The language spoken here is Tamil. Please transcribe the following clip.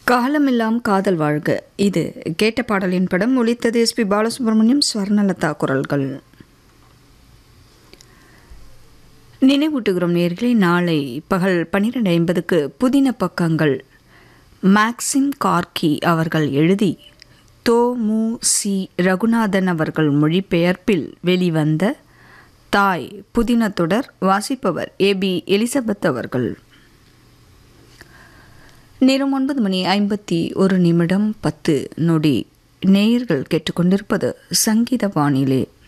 காலமெல்லாம் காதல் வாழ்க இது கேட்ட பாடலின் படம் ஒலித்தது எஸ்பி பாலசுப்ரமணியம் ஸ்வர்ணலதா குரல்கள் நினைவூட்டுகிறோம் நேர்களே நாளை பகல் பன்னிரெண்டு ஐம்பதுக்கு புதின பக்கங்கள் மேக்சிம் கார்கி அவர்கள் எழுதி தோ மு சி ரகுநாதன் அவர்கள் மொழிபெயர்ப்பில் வெளிவந்த தாய் புதின தொடர் வாசிப்பவர் ஏபி எலிசபெத் அவர்கள் நேரம் ஒன்பது மணி ஐம்பத்தி ஒரு நிமிடம் பத்து நொடி நேயர்கள் கேட்டுக்கொண்டிருப்பது சங்கீத வானிலை